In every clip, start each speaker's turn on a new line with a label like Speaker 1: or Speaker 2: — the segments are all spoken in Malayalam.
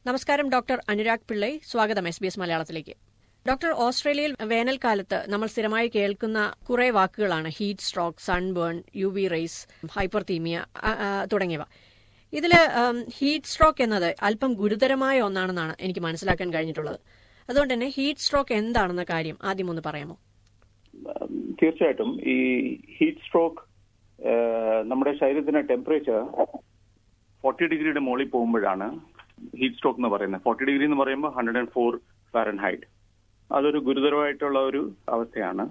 Speaker 1: നമസ്കാരം ഡോക്ടർ അനുരാഗ് പിള്ളൈ സ്വാഗതം എസ് ബി എസ് മലയാളത്തിലേക്ക് ഡോക്ടർ ഓസ്ട്രേലിയയിൽ വേനൽക്കാലത്ത് നമ്മൾ സ്ഥിരമായി കേൾക്കുന്ന കുറെ വാക്കുകളാണ് heat stroke sunburn U V rays hyperthermia തുടങ്ങിയവ ഇതിൽ ഹീറ്റ് സ്ട്രോക്ക് എന്നത് അല്പം ഗുരുതരമായ ഒന്നാണെന്നാണ് എനിക്ക് മനസ്സിലാക്കാൻ കഴിഞ്ഞിട്ടുള്ളത് അതുകൊണ്ട് തന്നെ ഹീറ്റ് സ്ട്രോക്ക് എന്താണെന്ന കാര്യം ആദ്യം ഒന്ന് പറയാമോ
Speaker 2: തീർച്ചയായിട്ടും ഈ ഹീറ്റ് സ്ട്രോക്ക് നമ്മുടെ ശരീരത്തിന്റെ ടെമ്പറേച്ചർ ഫോർട്ടി ഡിഗ്രിയുടെ മുകളിൽ പോകുമ്പോഴാണ് ഹീറ്റ് സ്ട്രോക്ക് എന്ന് പറയുന്നത് ഫോർട്ടി ഡിഗ്രി എന്ന് പറയുമ്പോൾ hundred and four Fahrenheit അതൊരു ഗുരുതരമായിട്ടുള്ള ഒരു അവസ്ഥയാണ്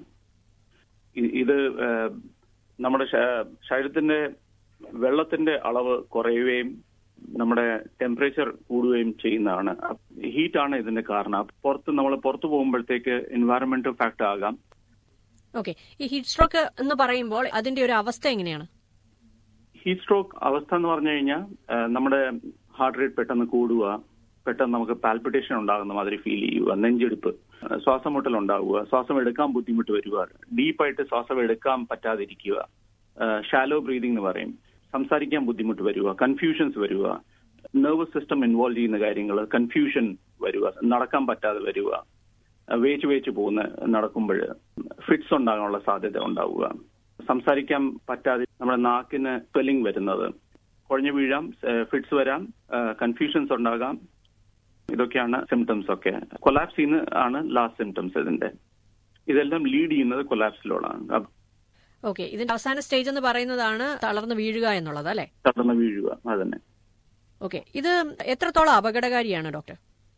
Speaker 2: ഇത് നമ്മുടെ ശരീരത്തിന്റെ വെള്ളത്തിന്റെ അളവ് കുറയുകയും നമ്മുടെ ടെമ്പറേച്ചർ കൂടുകയും ചെയ്യുന്നതാണ് ഹീറ്റ് ആണ് ഇതിന്റെ കാരണം പുറത്ത് നമ്മൾ പുറത്തു പോകുമ്പോഴത്തേക്ക് എൻവയറമെന്റൽ ഫാക്ടർ ആകാം
Speaker 1: ഓക്കെ ഈ ഹീറ്റ് സ്ട്രോക്ക് എന്ന് പറയുമ്പോൾ അതിന്റെ ഒരു അവസ്ഥ എങ്ങനെയാണ്
Speaker 2: ഹീറ്റ് സ്ട്രോക്ക് അവസ്ഥ എന്ന് പറഞ്ഞു കഴിഞ്ഞാൽ നമ്മുടെ ഹാർട്ട് റേറ്റ് പെട്ടെന്ന് കൂടുക പെട്ടെന്ന് നമുക്ക് പാൽപിറ്റേഷൻ ഉണ്ടാകുന്ന മാതിരി ഫീൽ ചെയ്യുക നെഞ്ചെടുപ്പ് ശ്വാസം മുട്ടൽ ഉണ്ടാവുക ശ്വാസം എടുക്കാൻ ബുദ്ധിമുട്ട് വരിക ഡീപ്പായിട്ട് ശ്വാസം എടുക്കാൻ പറ്റാതിരിക്കുക ഷാലോ ബ്രീതിങ് എന്ന് പറയും സംസാരിക്കാൻ ബുദ്ധിമുട്ട് വരിക കൺഫ്യൂഷൻസ് വരിക നെർവസ് സിസ്റ്റം ഇൻവോൾവ് ചെയ്യുന്ന കാര്യങ്ങൾ കൺഫ്യൂഷൻ വരിക നടക്കാൻ പറ്റാതെ വരിക വേച്ച് വേച്ച് പോകുന്ന നടക്കുമ്പോൾ ഫിറ്റ്സ് ഉണ്ടാകാനുള്ള സാധ്യത ഉണ്ടാവുക സംസാരിക്കാൻ പറ്റാതെ നമ്മുടെ നാക്കിന് സ്വെല്ലിംഗ് വരുന്നത് കുഴഞ്ഞു വീഴാം ഫിറ്റ്സ് വരാം കൺഫ്യൂഷൻസ് ഉണ്ടാകാം ഇതൊക്കെയാണ് സിംറ്റംസ് ഒക്കെ കൊലാപ്സിന്ന് ആണ് ലാസ്റ്റ് സിംറ്റംസ് ഇതിന്റെ ഇതെല്ലാം ലീഡ് ചെയ്യുന്നത് കൊലാപ്സിലോടാണ്
Speaker 1: ഓക്കെ ഇതിന്റെ അവസാന സ്റ്റേജ് എന്ന് പറയുന്നതാണ് തളർന്നു വീഴുക എന്നുള്ളത് അല്ലെ
Speaker 2: തളർന്നു വീഴുക അതന്നെ
Speaker 1: ഓക്കെ ഇത് എത്രത്തോളം അപകടകാരിയാണ് ഡോക്ടർ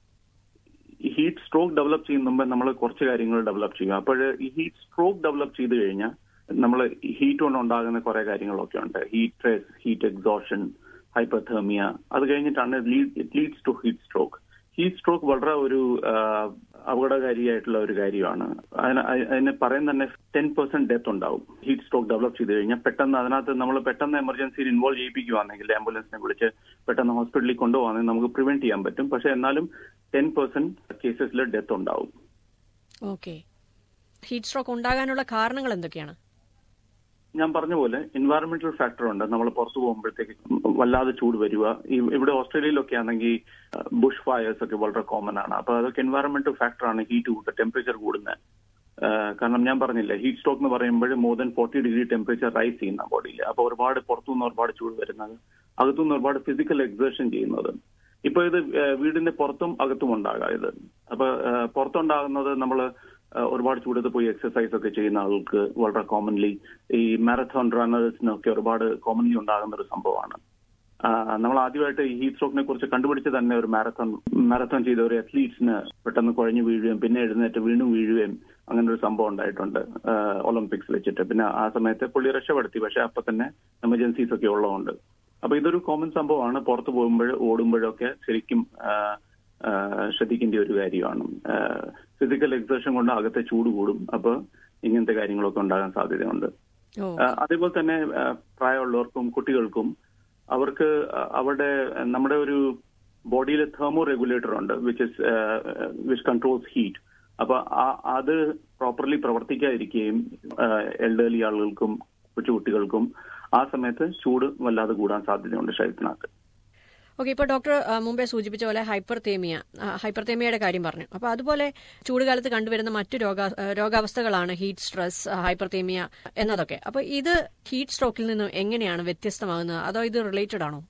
Speaker 2: ഹീറ്റ് സ്ട്രോക്ക് ഡെവലപ്പ് ചെയ്യുന്ന മുമ്പ് നമ്മൾ കുറച്ച് കാര്യങ്ങൾ ഡെവലപ്പ് ചെയ്യും അപ്പോൾ ഈ ഹീറ്റ് സ്ട്രോക്ക് ഡെവലപ്പ് ചെയ്ത് കഴിഞ്ഞാൽ നമ്മൾ ഹീറ്റ് കൊണ്ട് ഉണ്ടാകുന്ന കുറെ കാര്യങ്ങളൊക്കെ ഉണ്ട് heat stress heat exhaustion hyperthermia അത് കഴിഞ്ഞിട്ടാണ് it leads to heat stroke heat stroke വളരെ ഒരു അപകടകാരിയായിട്ടുള്ള ഒരു കാര്യമാണ് അതിന് അതിന് പറയുന്ന തന്നെ ടെൻ പെർസെന്റ് ഡെത്ത് ഉണ്ടാവും ഹീറ്റ് സ്ട്രോക്ക് ഡെവലപ്പ് ചെയ്ത് കഴിഞ്ഞാൽ പെട്ടെന്ന് അതിനകത്ത് നമ്മൾ പെട്ടെന്ന് എമർജൻസിയിൽ ഇൻവോൾവ് ചെയ്യിപ്പിക്കുവാണെങ്കിൽ ആംബുലൻസിനെ വിളിച്ച് പെട്ടെന്ന് ഹോസ്പിറ്റലിൽ കൊണ്ടുപോകാണെങ്കിൽ നമുക്ക് പ്രിവെന്റ് ചെയ്യാൻ പറ്റും പക്ഷെ എന്നാലും ടെൻ പെർസെന്റ് കേസസിൽ ഡെത്ത് ഉണ്ടാവും
Speaker 1: ഓക്കെ ഹീറ്റ് സ്ട്രോക്ക് ഉണ്ടാകാനുള്ള കാരണങ്ങൾ എന്തൊക്കെയാണ്
Speaker 2: ഞാൻ പറഞ്ഞ പോലെ എൻവയറമെന്റൽ ഫാക്ടർ ഉണ്ട് നമ്മൾ പുറത്തു പോകുമ്പോഴത്തേക്ക് വല്ലാതെ ചൂട് വരിക ഇവിടെ ഓസ്ട്രേലിയയിലൊക്കെ ആണെങ്കിൽ ബുഷ് ഫയർസ് ഒക്കെ വളരെ കോമൺ ആണ് അപ്പൊ അതൊക്കെ എൻവയറമെന്റൽ ഫാക്ടർ ആണ് ഹീറ്റ് കൂടുക ടെമ്പറേച്ചർ കൂടുന്നത് കാരണം ഞാൻ പറഞ്ഞില്ല ഹീറ്റ് സ്ട്രോക്ക് എന്ന് പറയുമ്പോൾ more than forty degree temperature rise ചെയ്യുന്ന ബോഡിയിൽ അപ്പൊ ഒരുപാട് പുറത്തുനിന്ന് ഒരുപാട് ചൂട് വരുന്നത് അകത്തുനിന്ന് ഒരുപാട് ഫിസിക്കൽ എക്സേഷൻ ചെയ്യുന്നത് ഇപ്പൊ ഇത് വീടിന്റെ പുറത്തും അകത്തും ഉണ്ടാകാം ഇത് അപ്പൊ പുറത്തുണ്ടാകുന്നത് നമ്മൾ ഒരുപാട് ചൂടത്ത് പോയി എക്സസൈസ് ഒക്കെ ചെയ്യുന്ന ആൾക്ക് വളരെ കോമൺലി ഈ മാരത്തോൺ റണ്ണേഴ്സിനൊക്കെ ഒരുപാട് കോമൺലി ഉണ്ടാകുന്ന ഒരു സംഭവമാണ് നമ്മൾ ആദ്യമായിട്ട് ഈ ഹീറ്റ് സ്ട്രോക്കിനെ കുറിച്ച് കണ്ടുപിടിച്ച് തന്നെ ഒരു മാരത്തോൺ മാരത്തോൺ ചെയ്ത ഒരു അത്ലീറ്റ്സിന് പെട്ടെന്ന് കുഴഞ്ഞു വീഴുകയും പിന്നെ എഴുന്നേറ്റ് വീണ്ടും വീഴുകയും അങ്ങനെ ഒരു സംഭവം ഉണ്ടായിട്ടുണ്ട് ഒളിമ്പിക്സ് വെച്ചിട്ട് പിന്നെ ആ സമയത്ത് പുള്ളി രക്ഷപ്പെടുത്തി പക്ഷെ അപ്പൊ തന്നെ എമർജൻസീസ് ഒക്കെ ഉള്ളതുകൊണ്ട് അപ്പൊ ഇതൊരു കോമൺ സംഭവമാണ് പുറത്തു പോകുമ്പോൾ ഓടുമ്പോഴൊക്കെ ശരിക്കും ശ്രദ്ധിക്കേണ്ട ഒരു കാര്യമാണ് ഫിസിക്കൽ എക്സേഷൻ കൊണ്ട് അകത്തെ ചൂട് കൂടും അപ്പൊ ഇങ്ങനത്തെ കാര്യങ്ങളൊക്കെ ഉണ്ടാകാൻ സാധ്യതയുണ്ട് അതേപോലെ തന്നെ പ്രായമുള്ളവർക്കും കുട്ടികൾക്കും അവർക്ക് അവരുടെ നമ്മുടെ ഒരു ബോഡിയിൽ തെർമോ റെഗുലേറ്റർ ഉണ്ട് which is which controls heat അപ്പൊ അത് പ്രോപ്പർലി പ്രവർത്തിക്കാതിരിക്കുകയും എൽഡേർലി ആളുകൾക്കും കൊച്ചുകുട്ടികൾക്കും ആ സമയത്ത് ചൂട് വല്ലാതെ കൂടാൻ സാധ്യതയുണ്ട് ശരീരത്തിനകത്ത്
Speaker 1: ഓക്കെ ഇപ്പോൾ ഡോക്ടർ മുമ്പേ സൂചിപ്പിച്ച പോലെ ഹൈപ്പർതേമിയ ഹൈപ്പർതേമിയയുടെ കാര്യം പറഞ്ഞു അപ്പോൾ അതുപോലെ ചൂടുകാലത്ത് കണ്ടുവരുന്ന മറ്റു രോഗ രോഗാവസ്ഥകളാണ് ഹീറ്റ് സ്ട്രെസ് ഹൈപ്പർതേമിയ എന്നതൊക്കെ അപ്പോൾ ഇത് ഹീറ്റ് സ്ട്രോക്കിൽ നിന്നും എങ്ങനെയാണ് വ്യത്യസ്തമാകുന്നത് അതോ ഇത് റിലേറ്റഡ് ആണോ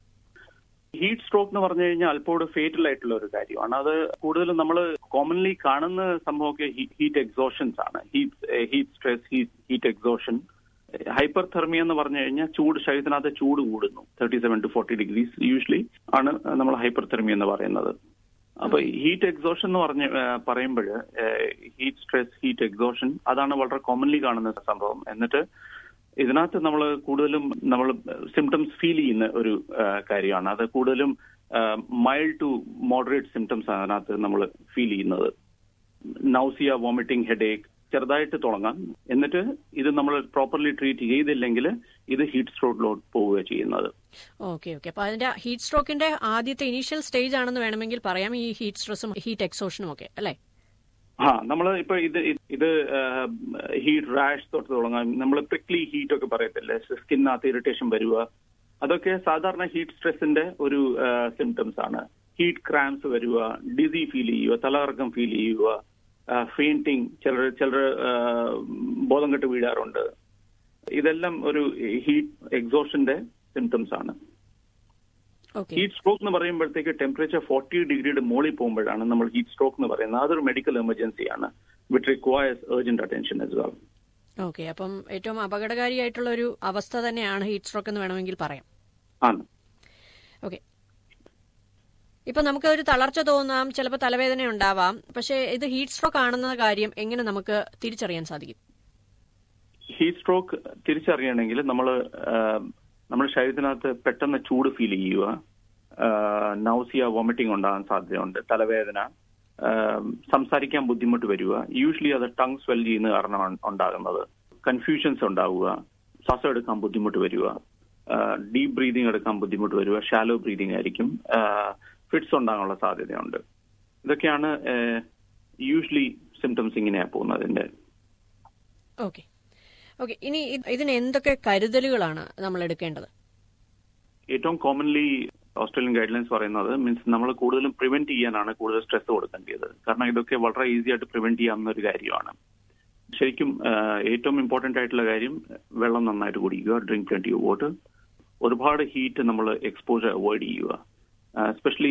Speaker 2: ഹീറ്റ് സ്ട്രോക്ക് എന്ന് പറഞ്ഞു കഴിഞ്ഞാൽ അല്പോട് ഫേറ്റൽ ആയിട്ടുള്ള ഒരു കാര്യമാണ് അത് കൂടുതലും നമ്മൾ കോമൺലി കാണുന്ന സംഭവമൊക്കെ ഹീറ്റ് എക്സോഷൻസ് ആണ് heat heat stress heat exhaustion hyper thermia എന്ന് പറഞ്ഞു കഴിഞ്ഞാൽ ചൂട് ശരീരത്തിനകത്ത് ചൂട് കൂടുന്നു thirty seven to forty degrees usually ആണ് നമ്മൾ ഹൈപ്പർ തെർമിയ എന്ന് പറയുന്നത് അപ്പൊ ഹീറ്റ് എക്സോഷൻ എന്ന് പറഞ്ഞ് പറയുമ്പോൾ ഹീറ്റ് സ്ട്രെസ് ഹീറ്റ് എക്സോഷൻ അതാണ് വളരെ കോമൺലി കാണുന്ന സംഭവം എന്നിട്ട് ഇതിനകത്ത് നമ്മൾ കൂടുതലും നമ്മൾ സിംറ്റംസ് ഫീൽ ചെയ്യുന്ന ഒരു കാര്യമാണ് അത് കൂടുതലും മൈൽഡ് ടു മോഡറേറ്റ് സിംറ്റംസ് അതിനകത്ത് നമ്മൾ ഫീൽ ചെയ്യുന്നത് നൗസിയ വോമിറ്റിംഗ് ഹെഡേക്ക് ചെറുതായിട്ട് തുടങ്ങാം എന്നിട്ട് ഇത് നമ്മൾ പ്രോപ്പർലി ട്രീറ്റ് ചെയ്തില്ലെങ്കിൽ ഇത് ഹീറ്റ് സ്ട്രോക്കിലോട്ട് പോവുക ചെയ്യുന്നത്
Speaker 1: ഓക്കെ ഓക്കെ അപ്പൊ അതിന്റെ ഹീറ്റ് സ്ട്രോക്കിന്റെ ആദ്യത്തെ ഇനീഷ്യൽ സ്റ്റേജ് ആണെന്ന് വേണമെങ്കിൽ പറയാം ഈ ഹീറ്റ് സ്ട്രെസ്സും ഹീറ്റ് എക്സോഷനും ഒക്കെ അല്ലേ
Speaker 2: ആ നമ്മൾ ഇപ്പൊ ഇത് ഇത് ഹീറ്റ് റാഷ് തൊട്ട് തുടങ്ങാം നമ്മൾ പ്രിക്ലി ഹീറ്റ് ഒക്കെ പറയത്തില്ലേ സ്കിന്നകത്ത് ഇറിറ്റേഷൻ വരിക അതൊക്കെ സാധാരണ ഹീറ്റ് സ്ട്രെസ്സിന്റെ ഒരു സിംറ്റംസ് ആണ് ഹീറ്റ് ക്രാംസ് വരിക ഡിസി ഫീൽ ചെയ്യുക തലകറക്കം ഫീൽ ചെയ്യുക ഫെയിന്റിങ് ചിലർ ചിലർ ബോധം കെട്ട് വീഴാറുണ്ട് ഇതെല്ലാം ഒരു ഹീറ്റ് എക്സോഷന്റെ സിംറ്റംസ് ആണ്
Speaker 1: ഓക്കെ
Speaker 2: ഹീറ്റ് സ്ട്രോക്ക് എന്ന് പറയുമ്പോഴത്തേക്ക് ടെമ്പറേച്ചർ ഫോർട്ടി ഡിഗ്രിയുടെ മുകളിൽ പോകുമ്പോഴാണ് നമ്മൾ ഹീറ്റ് സ്ട്രോക്ക് എന്ന് പറയുന്നത് അതൊരു മെഡിക്കൽ എമർജൻസിയാണ് which requires urgent attention as well
Speaker 1: okay അപ്പം ഏറ്റവും അപകടകാരിയായിട്ടുള്ള ഒരു അവസ്ഥ തന്നെയാണ് ഹീറ്റ് സ്ട്രോക്ക് എന്ന് വേണമെങ്കിൽ പറയാം
Speaker 2: ആണ്
Speaker 1: ഓക്കെ ഇപ്പൊ നമുക്ക് ഒരു തളർച്ച തോന്നാം ചിലപ്പോൾ തലവേദന ഉണ്ടാവാം പക്ഷേ ഇത് ഹീറ്റ് സ്ട്രോക്ക് ആണെന്ന കാര്യം എങ്ങനെ നമുക്ക് തിരിച്ചറിയാൻ സാധിക്കും
Speaker 2: ഹീറ്റ് സ്ട്രോക്ക് തിരിച്ചറിയണമെങ്കിൽ നമ്മൾ നമ്മുടെ ശരീരത്തിനകത്ത് പെട്ടെന്ന് ചൂട് ഫീൽ ചെയ്യുക നൗസിയ വോമിറ്റിംഗ് ഉണ്ടാകാൻ സാധ്യതയുണ്ട് തലവേദന ആ, സംസാരിക്കാൻ ബുദ്ധിമുട്ട് വരിക യൂഷ്വലി അത് ടങ് സ്വെൽ ചെയ്യുന്ന കാരണമാണ് ഉണ്ടാകുന്നത് കൺഫ്യൂഷൻസ് ഉണ്ടാവുക ശ്വാസം എടുക്കാൻ ബുദ്ധിമുട്ട് വരിക ഡീപ് ബ്രീതിങ് എടുക്കാൻ ബുദ്ധിമുട്ട് വരിക ഷാലോ ബ്രീതിങ് ആയിരിക്കും ഫിറ്റ്സ് ഉണ്ടാകാനുള്ള സാധ്യതയുണ്ട് ഇതൊക്കെയാണ് യൂഷ്വലി സിംറ്റംസ് ഇങ്ങനെയാണ് പോകുന്നത് അതിന്റെ
Speaker 1: ഓക്കെ ഓക്കെ ഇനി ഇത് ഇതിന് എന്തൊക്കെ കരുതലുകളാണ് നമ്മൾ എടുക്കേണ്ടത്
Speaker 2: ഏറ്റവും കോമൺലി ഓസ്ട്രേലിയൻ ഗൈഡ് ലൈൻസ് പറയുന്നത് മീൻസ് നമ്മൾ കൂടുതലും പ്രിവെന്റ് ചെയ്യാനാണ് കൂടുതൽ സ്ട്രെസ് കൊടുക്കേണ്ടത് കാരണം ഇതൊക്കെ വളരെ ഈസി ആയിട്ട് പ്രിവെന്റ് ചെയ്യാവുന്ന ഒരു കാര്യമാണ് ശരിക്കും ആ, ഏറ്റവും ഇമ്പോർട്ടന്റ് ആയിട്ടുള്ള കാര്യം വെള്ളം നന്നായിട്ട് കുടിക്കുക ഡ്രിങ്ക് പ്ലെന്റി വാട്ടർ ഒരുപാട് ഹീറ്റ് നമ്മൾ എക്സ്പോജർ അവോയ്ഡ് ചെയ്യുക എസ്പെഷ്യലി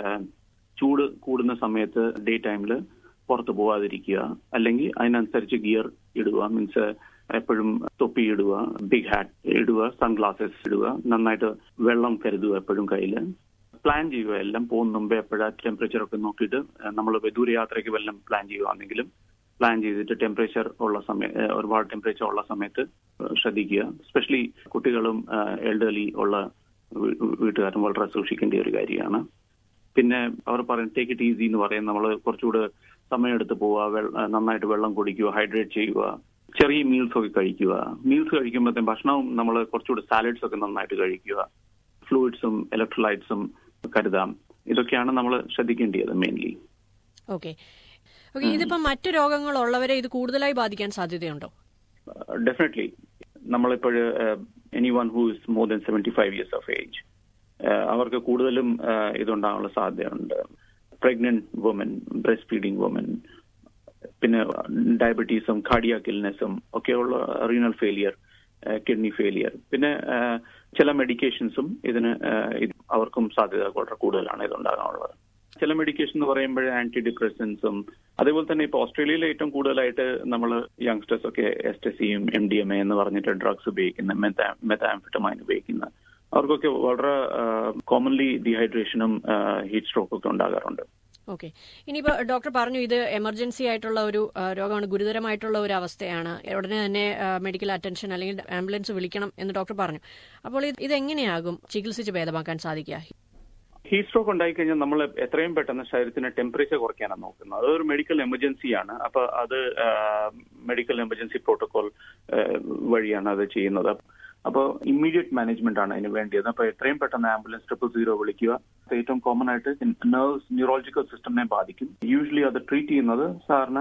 Speaker 2: ചൂട് കൂടുന്ന സമയത്ത് ഡേ ടൈമിൽ പുറത്ത് പോവാതിരിക്കുക അല്ലെങ്കിൽ അതിനനുസരിച്ച് ഗിയർ ഇടുക മീൻസ് എപ്പോഴും തൊപ്പി ഇടുക ബിഗ് ഹാറ്റ് ഇടുക സൺഗ്ലാസസ് ഇടുക നന്നായിട്ട് വെള്ളം കരുതുക എപ്പോഴും കയ്യിൽ പ്ലാൻ ചെയ്യുക എല്ലാം പോകുന്ന മുമ്പേ എപ്പോഴാ ടെമ്പറേച്ചർ ഒക്കെ നോക്കിയിട്ട് നമ്മൾ ദൂരയാത്രയ്ക്ക് വല്ലതും പ്ലാൻ ചെയ്യുകയാണെങ്കിലും പ്ലാൻ ചെയ്തിട്ട് ടെമ്പറേച്ചർ ഉള്ള സമയം ഒരുപാട് ടെമ്പറേച്ചർ ഉള്ള സമയത്ത് ശ്രദ്ധിക്കുക എസ്പെഷ്യലി കുട്ടികളും എൽഡർലി ഉള്ള വീ- വീട്ടുകാരും വളരെ സൂക്ഷിക്കേണ്ട ഒരു കാര്യമാണ് പിന്നെ അവർ പറയും ടേക്ക് ഇറ്റ് ഈസി എന്ന് പറയും നമ്മൾ കുറച്ചുകൂടെ സമയമെടുത്ത് പോവുക വെള്ള- നന്നായിട്ട് വെള്ളം കുടിക്കുക ഹൈഡ്രേറ്റ് ചെയ്യുക ചെറിയ മീൽസ് ഒക്കെ കഴിക്കുക മീൽസ് കഴിക്കുമ്പോഴത്തേക്കും ഭക്ഷണവും നമ്മൾ കുറച്ചുകൂടെ സാലഡ്സ് ഒക്കെ നന്നായിട്ട് കഴിക്കുക ഫ്ലൂയിഡ്സും ഇലക്ട്രോലൈറ്റ്സും കരുതാം ഇതൊക്കെയാണ് നമ്മൾ ശ്രദ്ധിക്കേണ്ടത് മെയിൻലി
Speaker 1: ഓക്കെ ഓക്കെ ഇതിപ്പം മറ്റു രോഗങ്ങളുള്ളവരെ ഇത് കൂടുതലായി ബാധിക്കാൻ സാധ്യതയുണ്ടോ
Speaker 2: ഡെഫിനറ്റ്ലി നമ്മളിപ്പോൾ any one who is more than seventy five years of age അവർക്ക് കൂടുതലും uh, ഇതുണ്ടാകാനുള്ള സാധ്യതയുണ്ട് pregnant woman breast feeding woman പിന്നെ ഡയബറ്റീസും കാർഡിയാക് ഇൽനെസ്സും ഒക്കെയുള്ള റീനൽ ഫെയിലിയർ കിഡ്നി ഫെയിലിയർ പിന്നെ uh, ചില മെഡിക്കേഷൻസും ഇതിന് uh, ഇത് അവർക്കും സാധ്യത വളരെ കൂടുതലാണ് ഇതുണ്ടാകാനുള്ളത് ചില മെഡിക്കേഷൻ എന്ന് പറയുമ്പോൾ ആന്റി ഡിപ്രസൻസും അതേപോലെ തന്നെ ഇപ്പൊ ഓസ്ട്രേലിയയിൽ ഏറ്റവും കൂടുതലായിട്ട് നമ്മൾ യങ്സ്റ്റേഴ്സ് ഒക്കെ എസ്റ്റസിയും എം ഡി എം എ എന്ന് പറഞ്ഞിട്ട് ഡ്രഗ്സ് ഉപയോഗിക്കുന്ന മെത്താംഫിറ്റമൈൻ ഉപയോഗിക്കുന്ന അവർക്കൊക്കെ വളരെ കോമൺലി ഡീഹൈഡ്രേഷനും ഹീറ്റ് സ്ട്രോക്കും ഒക്കെ ഉണ്ടാകാറുണ്ട്
Speaker 1: ഓക്കെ ഇനിയിപ്പോൾ ഡോക്ടർ പറഞ്ഞു ഇത് എമർജൻസി ആയിട്ടുള്ള ഒരു ആ, രോഗമാണ് ഗുരുതരമായിട്ടുള്ള ഒരു അവസ്ഥയാണ് ഉടനെ തന്നെ ആ, മെഡിക്കൽ അറ്റൻഷൻ അല്ലെങ്കിൽ ആംബുലൻസ് വിളിക്കണം എന്ന് ഡോക്ടർ പറഞ്ഞു അപ്പോൾ ഇത് ഇതെങ്ങനെയാകും ചികിത്സിച്ച് ഭേദമാക്കാൻ സാധിക്കുക
Speaker 2: ഹീറ്റ് സ്ട്രോക്ക് ഉണ്ടായിക്കഴിഞ്ഞാൽ നമ്മൾ എത്രയും പെട്ടെന്ന് ശരീരത്തിന് ടെമ്പറേച്ചർ കുറയ്ക്കാനാണ് നോക്കുന്നത് അതൊരു മെഡിക്കൽ എമർജൻസിയാണ് അപ്പൊ അത് മെഡിക്കൽ എമർജൻസി പ്രോട്ടോകോൾ വഴിയാണ് അത് ചെയ്യുന്നത് അപ്പോൾ ഇമ്മീഡിയറ്റ് മാനേജ്മെന്റ് ആണ് അതിന് വേണ്ടിയത് അപ്പൊ എത്രയും പെട്ടെന്ന് ആംബുലൻസ് ട്രിപ്പിൾ സീറോ വിളിക്കുക ഏറ്റവും കോമൺ ആയിട്ട് നെർവ്സ് ന്യൂറോളജിക്കൽ സിസ്റ്റമിനെ ബാധിക്കും യൂഷ്വലി അത് ട്രീറ്റ് ചെയ്യുന്നത് സാറിന്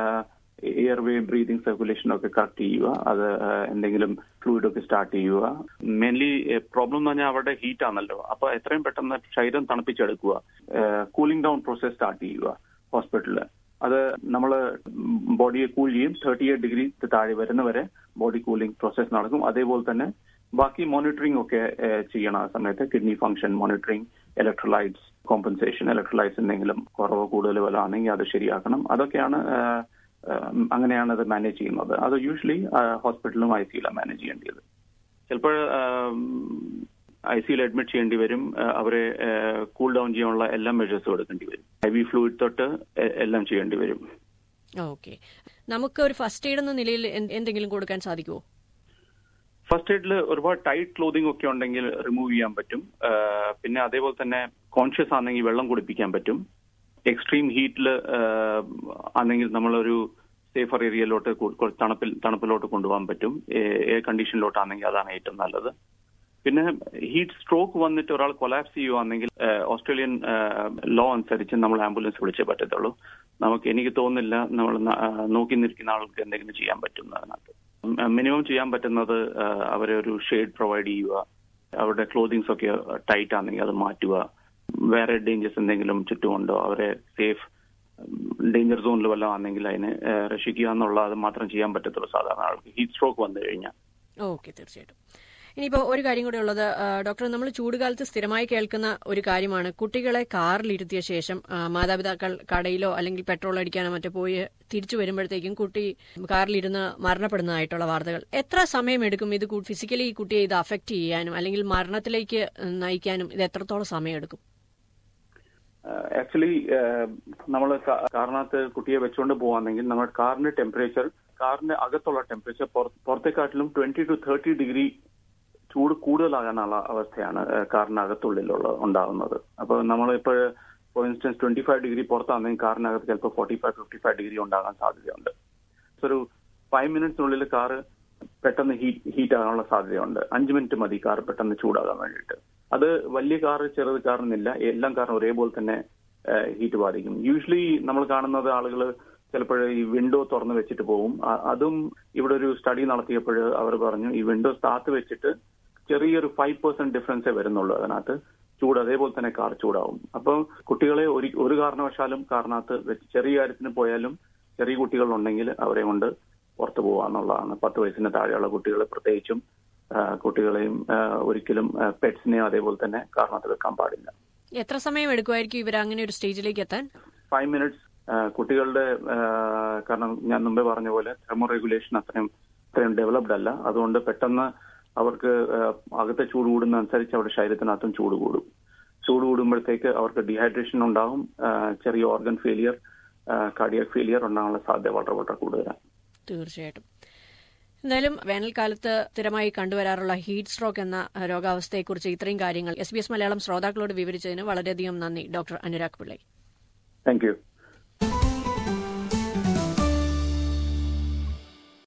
Speaker 2: എയർവേ ബ്രീതിങ് സർക്കുലേഷൻ ഒക്കെ കറക്റ്റ് ചെയ്യുക അത് ആ, എന്തെങ്കിലും ഫ്ലൂയിഡ് ഒക്കെ സ്റ്റാർട്ട് ചെയ്യുക മെയിൻലി പ്രോബ്ലം എന്ന് പറഞ്ഞാൽ അവരുടെ ഹീറ്റ് ആണല്ലോ അപ്പൊ എത്രയും പെട്ടെന്ന് ശരീരം തണുപ്പിച്ചെടുക്കുക കൂളിംഗ് ഡൗൺ പ്രോസസ് സ്റ്റാർട്ട് ചെയ്യുക ഹോസ്പിറ്റലിൽ അത് നമ്മൾ ബോഡിയെ കൂൾ ചെയ്യും തേർട്ടി എയ്റ്റ് ഡിഗ്രി താഴെ വരുന്നവരെ ബോഡി കൂളിംഗ് പ്രോസസ് നടക്കും അതേപോലെ തന്നെ ബാക്കി മോണിറ്ററിംഗ് ഒക്കെ ഏഹ്, ചെയ്യണം ആ സമയത്ത് kidney function monitoring electrolytes compensation electrolytes എന്തെങ്കിലും കുറവോ കൂടുതൽ വല്ല ആണെങ്കിൽ അത് ശരിയാക്കണം അതൊക്കെയാണ് ഏഹ്, ഏഹ്, അങ്ങനെയാണ് അത് മാനേജ് ചെയ്യുന്നത് അത് യൂഷ്വലി ഹോസ്പിറ്റലും ഐ സിയിലാണ് മാനേജ് ചെയ്യേണ്ടത് ചിലപ്പോൾ ഐ സിയിൽ അഡ്മിറ്റ് ചെയ്യേണ്ടി വരും ഏഹ്, അവരെ കൂൾ ഡൗൺ ചെയ്യാനുള്ള എല്ലാ മെഷേഴ്സും എടുക്കേണ്ടി വരും ഐ വി ഫ്ലൂയിഡ് തൊട്ട് എ- എല്ലാം ചെയ്യേണ്ടി വരും
Speaker 1: ഓക്കെ നമുക്ക് ഒരു ഫസ്റ്റ് എയ്ഡ് എന്ന നിലയിൽ എന്ത്- എന്തെങ്കിലും കൊടുക്കാൻ സാധിക്കുമോ
Speaker 2: ഫസ്റ്റ് എയ്ഡിൽ ഒരുപാട് ടൈറ്റ് ക്ലോതിങ് ഒക്കെ ഉണ്ടെങ്കിൽ റിമൂവ് ചെയ്യാൻ പറ്റും ആ, പിന്നെ അതേപോലെ തന്നെ കോൺഷ്യസ് ആണെങ്കിൽ വെള്ളം കുടിപ്പിക്കാൻ പറ്റും എക്സ്ട്രീം ഹീറ്റിൽ ആണെങ്കിൽ നമ്മളൊരു സേഫർ ഏരിയയിലോട്ട് കു- കു- തണുപ്പിൽ തണുപ്പിലോട്ട് കൊണ്ടുപോകാൻ പറ്റും എയർ കണ്ടീഷനിലോട്ടാണെങ്കിൽ അതാണ് ഏറ്റവും നല്ലത് പിന്നെ ഹീറ്റ് സ്ട്രോക്ക് വന്നിട്ട് ഒരാൾ കൊലാപ്സ് ചെയ്യുവാണെങ്കിൽ ഓസ്ട്രേലിയൻ ലോ അനുസരിച്ച് നമ്മൾ ആംബുലൻസ് വിളിച്ചേ പറ്റത്തുള്ളൂ നമുക്ക് എനിക്ക് തോന്നുന്നില്ല നമ്മൾ ന- ആ, നോക്കി നിൽക്കുന്ന ആൾക്ക് എന്തെങ്കിലും ചെയ്യാൻ പറ്റും അതിനകത്ത് മിനിമം ചെയ്യാൻ പറ്റുന്നത് ആ, അവരെ ഒരു ഷെയ്ഡ് പ്രൊവൈഡ് ചെയ്യുക അവരുടെ ക്ലോതിങ്സ് ഒക്കെ ടൈറ്റ് ആണെങ്കിൽ അത് മാറ്റുക വേറെ ഡേഞ്ചേഴ്സ് എന്തെങ്കിലും ചുറ്റുമുണ്ടോ അവരെ സേഫ് ഡേഞ്ചർ സോണിൽ വല്ലതും ആണെങ്കിൽ അതിനെ ഏഹ്, രക്ഷിക്കുക എന്നുള്ളത് മാത്രം ചെയ്യാൻ പറ്റത്തുള്ളൂ സാധാരണ ആൾക്ക് ഹീറ്റ് സ്ട്രോക്ക് വന്നു കഴിഞ്ഞാൽ
Speaker 1: ഓക്കെ തീർച്ചയായിട്ടും ഇനിയിപ്പോൾ ഒരു കാര്യം കൂടെ ഉള്ളത് ആ, ഡോക്ടർ നമ്മൾ ചൂടുകാലത്ത് സ്ഥിരമായി കേൾക്കുന്ന ഒരു കാര്യമാണ് കുട്ടികളെ കാറിലിരുത്തിയ ശേഷം ആ, മാതാപിതാക്കൾ കടയിലോ അല്ലെങ്കിൽ പെട്രോൾ അടിക്കാനോ മറ്റോ പോയി തിരിച്ചു വരുമ്പോഴത്തേക്കും കുട്ടി കാറിലിരുന്ന് മരണപ്പെടുന്നതായിട്ടുള്ള വാർത്തകൾ എത്ര സമയം എടുക്കും ഇത് ഫിസിക്കലി ഈ കുട്ടിയെ ഇത് അഫക്റ്റ് ചെയ്യാനും അല്ലെങ്കിൽ മരണത്തിലേക്ക് നയിക്കാനും ഇത് എത്രത്തോളം സമയം എടുക്കും
Speaker 2: ആക്ച്വലി നമ്മൾ കാറിനകത്ത് കുട്ടിയെ വെച്ചുകൊണ്ട് പോവാണെങ്കിൽ നമ്മുടെ കാറിന്റെ ടെമ്പറേച്ചർ കാറിന്റെ അകത്തുള്ള ടെമ്പറേച്ചർ പുറത്തെക്കാട്ടിലും ട്വന്റി ടു തേർട്ടി ഡിഗ്രി ചൂട് കൂടുതലാകാനുള്ള അവസ്ഥയാണ് ഏഹ്, കാറിനകത്തുള്ളിലുള്ള ഉണ്ടാകുന്നത് അപ്പോൾ നമ്മളിപ്പോൾ for instance twenty five degree പുറത്താണെങ്കിൽ കാറിനകത്ത് ചിലപ്പോൾ forty five fifty five degree ഉണ്ടാകാൻ സാധ്യതയുണ്ട് ഒരു ഫൈവ് മിനിറ്റ്സിനുള്ളിൽ കാറ് പെട്ടെന്ന് ഹീറ്റ് ഹീറ്റ് ആകാനുള്ള സാധ്യതയുണ്ട് അഞ്ച് മിനിറ്റ് മതി കാർ പെട്ടെന്ന് ചൂടാകാൻ വേണ്ടിയിട്ട് അത് വലിയ കാറ് ചെറുത് കാറെന്നില്ല എല്ലാം കാറിനും ഒരേപോലെ തന്നെ ഹീറ്റ് ബാധിക്കും യൂഷ്വലി നമ്മൾ കാണുന്നത് ആളുകൾ ചിലപ്പോൾ ഈ വിൻഡോ തുറന്ന് വെച്ചിട്ട് പോകും അ- അതും ഇവിടെ ഒരു സ്റ്റഡി നടത്തിയപ്പോൾ അവർ പറഞ്ഞു ഈ വിൻഡോസ് താത്ത് വെച്ചിട്ട് ചെറിയൊരു ഫൈവ് പെർസെന്റ് ഡിഫറൻസേ വരുന്നുള്ളൂ അതിനകത്ത് ചൂട് അതേപോലെ തന്നെ കാർ ചൂടാവും അപ്പം കുട്ടികളെ ഒരു ഒരു കാരണവശാലും കാറിനകത്ത് വെച്ച് ചെറിയ കാര്യത്തിന് പോയാലും ചെറിയ കുട്ടികളുണ്ടെങ്കിൽ അവരെ കൊണ്ട് പുറത്തു പോകാന്നുള്ളതാണ് പത്ത് വയസ്സിന് താഴെയുള്ള കുട്ടികളെ പ്രത്യേകിച്ചും ആ, കുട്ടികളെയും ആ, ഒരിക്കലും പെറ്റ്സിനെയും അതേപോലെ തന്നെ കാറിനകത്ത് വെക്കാൻ പാടില്ല
Speaker 1: എത്ര സമയം എടുക്കുമായിരിക്കും ഇവർ അങ്ങനെ ഒരു സ്റ്റേജിലേക്ക് എത്താൻ
Speaker 2: ഫൈവ് മിനിറ്റ്സ് കുട്ടികളുടെ ആ, കാരണം ഞാൻ മുമ്പേ പറഞ്ഞ പോലെ തെർമോ റെഗുലേഷൻ അത്രയും അത്രയും ഡെവലപ്ഡ് അല്ല അതുകൊണ്ട് പെട്ടെന്ന് അവർക്ക് ആ, അകത്തെ ചൂട് കൂടുന്ന അനുസരിച്ച് അവരുടെ ശരീരത്തിനകത്തും ചൂട് കൂടും ചൂട് കൂടുമ്പോഴത്തേക്ക് അവർക്ക് ഡീഹൈഡ്രേഷൻ ഉണ്ടാകും ആ, ചെറിയ ഓർഗൻ ഫെയിലിയർ കാർഡിയക് ഫെയിലിയർ ഉണ്ടാകാനുള്ള സാധ്യത വളരെ വളരെ കൂടുതലാണ്
Speaker 1: തീർച്ചയായിട്ടും എന്തായാലും വേനൽക്കാലത്ത് സ്ഥിരമായി കണ്ടുവരാറുള്ള ഹീറ്റ് സ്ട്രോക്ക് എന്ന രോഗാവസ്ഥയെക്കുറിച്ച് ഇത്രയും കാര്യങ്ങൾ എസ് ബി എസ് മലയാളം ശ്രോതാക്കളോട് വിവരിച്ചതിന് വളരെയധികം നന്ദി doctor Anurag Pillai
Speaker 2: thank U